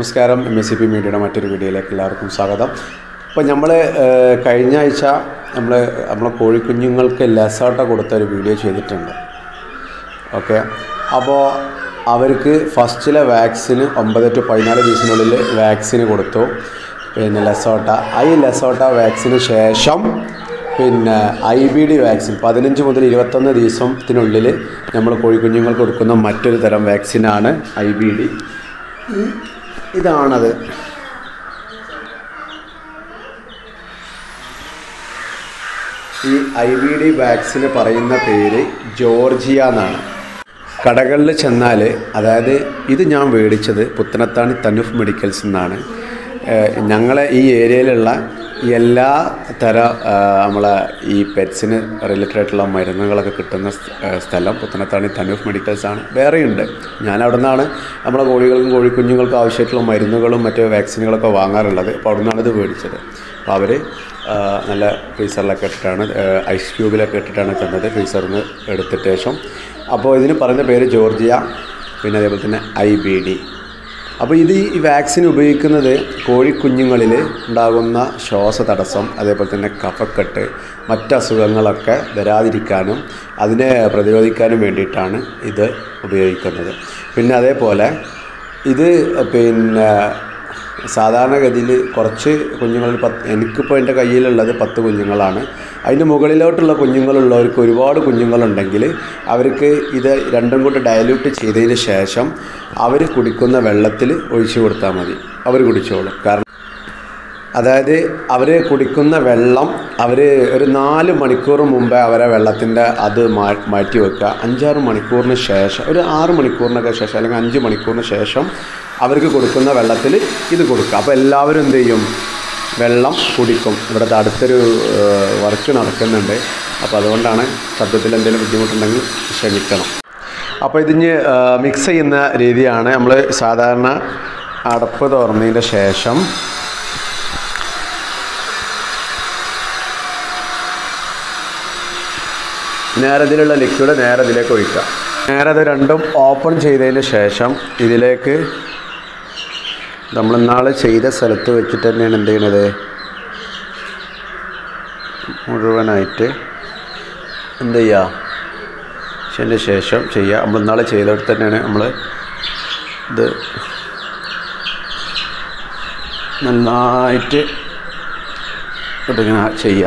നമസ്കാരം M S C P മീഡിയയുടെ മറ്റൊരു വീഡിയോയിലേക്ക് എല്ലാവർക്കും സ്വാഗതം അപ്പോൾ നമ്മൾ കഴിഞ്ഞ ആഴ്ച നമ്മൾ നമ്മളെ കോഴിക്കുഞ്ഞുങ്ങൾക്ക് ലെസോട്ട കൊടുത്ത ഒരു വീഡിയോ ചെയ്തിട്ടുണ്ട് ഓക്കെ അപ്പോൾ അവർക്ക് ഫസ്റ്റിലെ വാക്സിന് ഒമ്പത് ടു പതിനാല് ദിവസത്തിനുള്ളിൽ വാക്സിന് കൊടുത്തു പിന്നെ ലെസോട്ട ഈ ലെസോട്ട വാക്സിന് ശേഷം പിന്നെ ഐ ബി ഡി വാക്സിൻ പതിനഞ്ച് മുതൽ ഇരുപത്തൊന്ന് ദിവസത്തിനുള്ളിൽ നമ്മൾ കോഴിക്കുഞ്ഞുങ്ങൾക്ക് കൊടുക്കുന്ന മറ്റൊരു തരം വാക്സിനാണ് ഐ ബി ഡി ഇതാണത് ഈ ഐ ബി ഡി വാക്സിന് പറയുന്ന പേര് ജോർജിയ എന്നാണ് കടകളിൽ ചെന്നാൽ അതായത് ഇത് ഞാൻ മേടിച്ചത് പുത്തനത്താണി തനുഫ് മെഡിക്കൽസ് എന്നാണ് ഏഹ് ഞങ്ങളെ ഈ ഏരിയയിലുള്ള എല്ലാ തര ഏഹ് നമ്മളെ ഈ പെറ്റ്സിന് റിലേറ്റഡ് ആയിട്ടുള്ള മരുന്നുകളൊക്കെ കിട്ടുന്ന സ്- ഏഹ് സ്ഥലം പുത്തനത്താണി തനുഫ് മെഡിക്കൽസ് ആണ് വേറെയുണ്ട് ഞാൻ അവിടെ നിന്നാണ് നമ്മളെ കോഴികൾക്കും കോഴിക്കുഞ്ഞുങ്ങൾക്കും ആവശ്യമായിട്ടുള്ള മരുന്നുകളും മറ്റ് വാക്സിനുകളൊക്കെ വാങ്ങാറുള്ളത് അപ്പോൾ അവിടെ നിന്നാണ് ഇത് മേടിച്ചത് അപ്പോൾ അവർ നല്ല ഫ്രീസറിലൊക്കെ ഇട്ടിട്ടാണ് ഏഹ് ഐസ് ക്യൂബിലൊക്കെ ഇട്ടിട്ടാണ് തന്നത് ഫ്രീസറിൽ നിന്ന് എടുത്തിട്ട് ശേഷം അപ്പോൾ ഇതിന് പറയുന്ന പേര് ജോർജിയ പിന്നെ അതേപോലെ തന്നെ ഐ ബി ഡി അപ്പോൾ ഇത് ഈ വാക്സിൻ ഉപയോഗിക്കുന്നത് കോഴിക്കുഞ്ഞുങ്ങളിൽ ഉണ്ടാകുന്ന ശ്വാസ തടസ്സം അതേപോലെ തന്നെ കഫക്കെട്ട് മറ്റ് അസുഖങ്ങളൊക്കെ വരാതിരിക്കാനും അതിനെ പ്രതിരോധിക്കാനും വേണ്ടിയിട്ടാണ് ഇത് ഉപയോഗിക്കുന്നത് പിന്നെ അതേപോലെ ഇത് പിന്നെ സാധാരണഗതിയിൽ കുറച്ച് കുഞ്ഞുങ്ങളിൽ പത്ത് എനിക്കിപ്പോൾ എൻ്റെ കയ്യിലുള്ളത് പത്ത് കുഞ്ഞുങ്ങളാണ് അതിൻ്റെ മുകളിലോട്ടുള്ള കുഞ്ഞുങ്ങളുള്ളവർക്ക് ഒരുപാട് കുഞ്ഞുങ്ങളുണ്ടെങ്കിൽ അവർക്ക് ഇത് രണ്ടും കൂടി ഡയല്യൂട്ട് ചെയ്തതിന് ശേഷം അവർ കുടിക്കുന്ന വെള്ളത്തിൽ ഒഴിച്ചു കൊടുത്താൽ മതി അവർ കുടിച്ചോളും കാരണം അതായത് അവർ കുടിക്കുന്ന വെള്ളം അവർ ഒരു നാല് മണിക്കൂർ മുമ്പേ അവരെ വെള്ളത്തിൻ്റെ അത് മാ മാറ്റി വെക്കുക അഞ്ചാറ് മണിക്കൂറിന് ശേഷം ഒരു ആറ് മണിക്കൂറിനൊക്കെ ശേഷം അല്ലെങ്കിൽ അഞ്ച് മണിക്കൂറിന് ശേഷം അവർക്ക് കൊടുക്കുന്ന വെള്ളത്തിൽ ഇത് കൊടുക്കുക അപ്പോൾ എല്ലാവരും എന്ത് ചെയ്യും വെള്ളം കുടിക്കും ഇവിടുത്തെ അടുത്തൊരു വർക്ക് നടക്കുന്നുണ്ട് അപ്പോൾ അതുകൊണ്ടാണ് ശബ്ദത്തിൽ എന്തെങ്കിലും ബുദ്ധിമുട്ടുണ്ടെങ്കിൽ ക്ഷമിക്കണം അപ്പോൾ ഇതിന് മിക്സ് ചെയ്യുന്ന രീതിയാണ് നമ്മൾ സാധാരണ അടപ്പ് തുറന്നതിൻ്റെ ശേഷം നേരെ ഇതിലുള്ള ലിക്വിഡ് നേരെ ഇതിലേക്ക് ഒഴിക്കുക നേരെ അത് രണ്ടും ഓപ്പൺ ചെയ്തതിന് ശേഷം ഇതിലേക്ക് നമ്മൾ ഇന്നാൾ ചെയ്ത സ്ഥലത്ത് വെച്ചിട്ട് തന്നെയാണ് എന്ത് ചെയ്യണത് മുഴുവനായിട്ട് എന്ത് ചെയ്യുക അതിൻ്റെ ശേഷം ചെയ്യുക നമ്മൾ ഇന്നാൾ ചെയ്തെടുത്ത് തന്നെയാണ് നമ്മൾ ഇത് നന്നായിട്ട് ഇതിങ്ങനെ ചെയ്യുക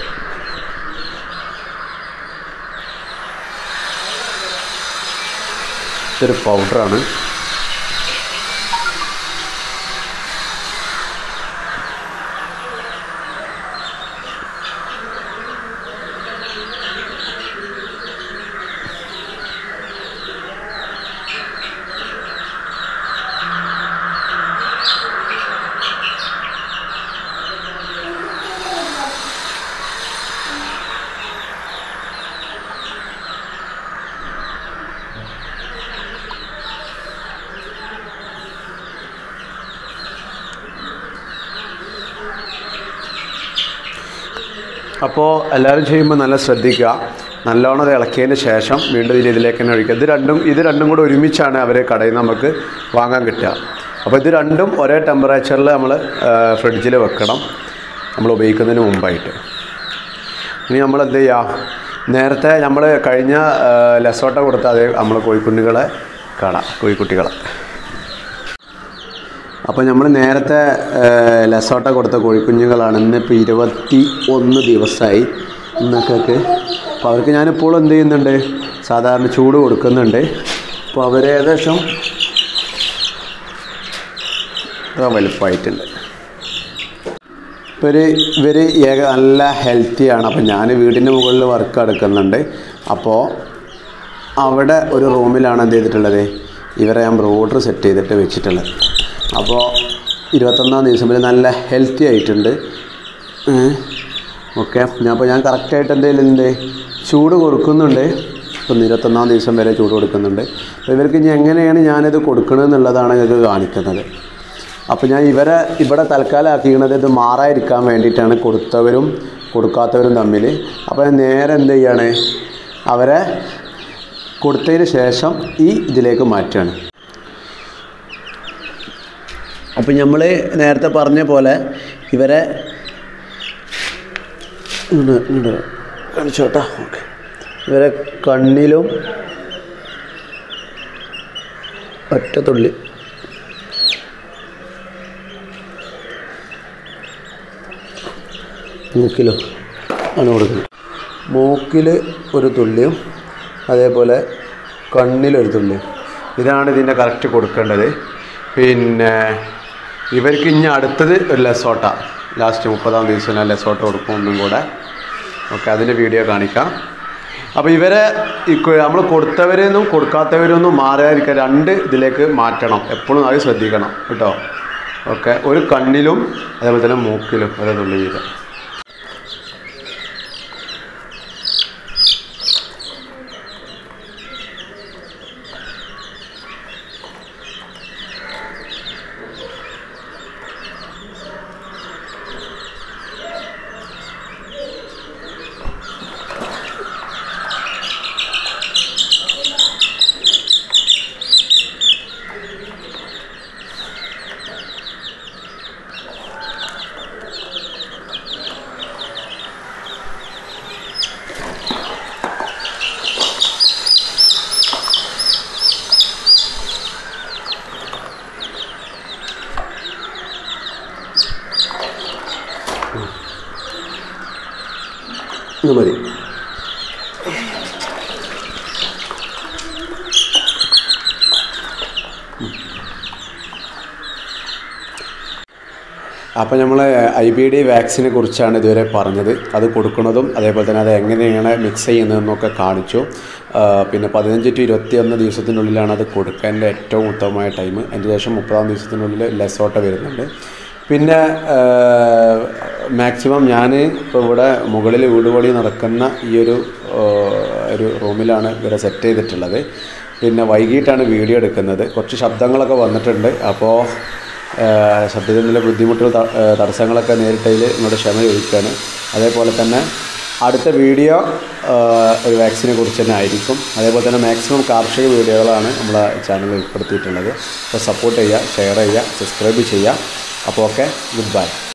ഇതൊരു പൗഡറാണ് അപ്പോൾ എല്ലാവരും ചെയ്യുമ്പോൾ നല്ല ശ്രദ്ധിക്കുക നല്ലോണം അത് ഇളക്കിയതിന് ശേഷം വീണ്ടും ഇതിൽ ഇതിലേക്ക് തന്നെ ഒഴിക്കുക ഇത് രണ്ടും ഇത് രണ്ടും കൂടെ ഒരുമിച്ചാണ് അവർ കടയിൽ നിന്ന് നമുക്ക് വാങ്ങാൻ കിട്ടുക അപ്പോൾ ഇത് രണ്ടും ഒരേ ടെമ്പറേച്ചറിൽ നമ്മൾ ഫ്രിഡ്ജിൽ വെക്കണം നമ്മൾ ഉപയോഗിക്കുന്നതിന് മുമ്പായിട്ട് ഇനി നമ്മൾ എന്ത് ചെയ്യുക നേരത്തെ നമ്മൾ കഴിഞ്ഞ ലെസോട്ട കൊടുത്ത അതേ നമ്മൾ കോഴിക്കുഞ്ഞുങ്ങളെ കാണാം കോഴിക്കുട്ടികളെ അപ്പോൾ നമ്മൾ നേരത്തെ ലെസോട്ട കൊടുത്ത കോഴിക്കുഞ്ഞുങ്ങളാണ് ഇന്നിപ്പോൾ ഇരുപത്തി ഒന്ന് ദിവസമായി ഇന്നൊക്കെ അപ്പോൾ അവർക്ക് ഞാനിപ്പോഴും എന്ത് ചെയ്യുന്നുണ്ട് സാധാരണ ചൂട് കൊടുക്കുന്നുണ്ട് അപ്പോൾ അവർ ഏകദേശം ഇത്ര വലുപ്പമായിട്ടുണ്ട് ഇവർ ഇവർ ഏക നല്ല ഹെൽത്തിയാണ് അപ്പോൾ ഞാൻ വീടിൻ്റെ മുകളിൽ വർക്ക് എടുക്കുന്നുണ്ട് അപ്പോൾ അവിടെ ഒരു റൂമിലാണ് എന്ത് ചെയ്തിട്ടുള്ളത് ഇവരെ ഞാൻ ബ്രോഡർ സെറ്റ് ചെയ്തിട്ട് വെച്ചിട്ടുള്ളത് അപ്പോൾ ഇരുപത്തൊന്നാം ദിവസം വരെ നല്ല ഹെൽത്തി ആയിട്ടുണ്ട് ഓക്കെ ഞാൻ അപ്പോൾ ഞാൻ കറക്റ്റായിട്ട് എന്തെങ്കിലും ഉണ്ട് ചൂട് കൊടുക്കുന്നുണ്ട് ഇപ്പം ഇരുപത്തൊന്നാം ദിവസം വരെ ചൂട് കൊടുക്കുന്നുണ്ട് അപ്പോൾ ഇവർക്ക് ഇനി എങ്ങനെയാണ് ഞാനിത് കൊടുക്കണമെന്നുള്ളതാണ് നിങ്ങൾക്ക് കാണിക്കുന്നത് അപ്പോൾ ഞാൻ ഇവരെ ഇവിടെ തൽക്കാലമാക്കിയത് ഇത് മാറാതിരിക്കാൻ വേണ്ടിയിട്ടാണ് കൊടുത്തവരും കൊടുക്കാത്തവരും തമ്മിൽ അപ്പോൾ ഞാൻ നേരെ എന്ത് ചെയ്യാണ് അവരെ കൊടുത്തതിന് ശേഷം ഈ ഇതിലേക്ക് മാറ്റുകയാണ് അപ്പം നമ്മൾ നേരത്തെ പറഞ്ഞ പോലെ ഇവരെ ഇങ്ങോട്ട് ഇങ്ങോട്ട് കാണിച്ചോട്ടാ ഓക്കെ ഇവരെ കണ്ണിലും ഒറ്റ തുള്ളി മൂക്കിലും ആണ് കൊടുക്കുന്നത് മൂക്കിൽ ഒരു തുള്ളിയും അതേപോലെ കണ്ണിലൊരു തുള്ളിയും ഇതാണ് ഇതിൻ്റെ കറക്റ്റ് കൊടുക്കേണ്ടത് പിന്നെ ഇവർക്ക് ഇനി അടുത്തത് ഒരു ലെസോട്ട ലാസ്റ്റ് മുപ്പതാം ദിവസം ഞാൻ ലെസോട്ട കൊടുക്കും ഒന്നും കൂടെ ഓക്കെ അതിൻ്റെ വീഡിയോ കാണിക്കാം അപ്പോൾ ഇവരെ ഈ നമ്മൾ കൊടുത്തവരെന്നും കൊടുക്കാത്തവരൊന്നും മാറാതിരിക്കുക രണ്ട് ഇതിലേക്ക് മാറ്റണം എപ്പോഴും അത് ശ്രദ്ധിക്കണം കേട്ടോ ഓക്കെ ഒരു കണ്ണിലും അതേപോലെ തന്നെ മൂക്കിലും ഒരു തുള്ളി വീതം ഇത് മതി അപ്പോൾ നമ്മൾ ഐ ബി ഡി വാക്സിനെ കുറിച്ചാണ് ഇതുവരെ പറഞ്ഞത് അത് കൊടുക്കുന്നതും അതേപോലെ തന്നെ അത് എങ്ങനെയാണ് മിക്സ് ചെയ്യുന്നതെന്നൊക്കെ കാണിച്ചു ആ, പിന്നെ പതിനഞ്ച് ടു ഇരുപത്തിയൊന്ന് ദിവസത്തിനുള്ളിലാണ് അത് കൊടുക്കേണ്ട ഏറ്റവും ഉത്തമമായ ടൈം അതിന് ശേഷം മുപ്പതാം ദിവസത്തിനുള്ളിൽ ലെസോട്ട വരുന്നുണ്ട് പിന്നെ മാക്സിമം ഞാൻ ഇപ്പോൾ ഇവിടെ മുകളിൽ വീട് പണി നടക്കുന്ന ഈ ഒരു ആ, ഒരു റൂമിലാണ് ഇവരെ സെറ്റ് ചെയ്തിട്ടുള്ളത് പിന്നെ വൈകിട്ടാണ് വീഡിയോ എടുക്കുന്നത് കുറച്ച് ശബ്ദങ്ങളൊക്കെ വന്നിട്ടുണ്ട് അപ്പോൾ ശബ്ദത്തിൻ്റെ ബുദ്ധിമുട്ടുകൾ ത- ഏഹ് തടസ്സങ്ങളൊക്കെ നേരിട്ടതിൽ നിങ്ങളുടെ ക്ഷമ ചോദിക്കുകയാണ് അതേപോലെ തന്നെ അടുത്ത വീഡിയോ ഏഹ് ഒരു വാക്സിനെ കുറിച്ച് തന്നെ ആയിരിക്കും അതേപോലെ തന്നെ മാക്സിമം കാർഷിക വീഡിയോകളാണ് നമ്മളെ ചാനലിൽ ഉൾപ്പെടുത്തിയിട്ടുള്ളത് അപ്പോൾ സപ്പോർട്ട് ചെയ്യുക ഷെയർ ചെയ്യുക സബ്സ്ക്രൈബ് ചെയ്യുക അപ്പോൾ ഓക്കെ ഗുഡ് ബൈ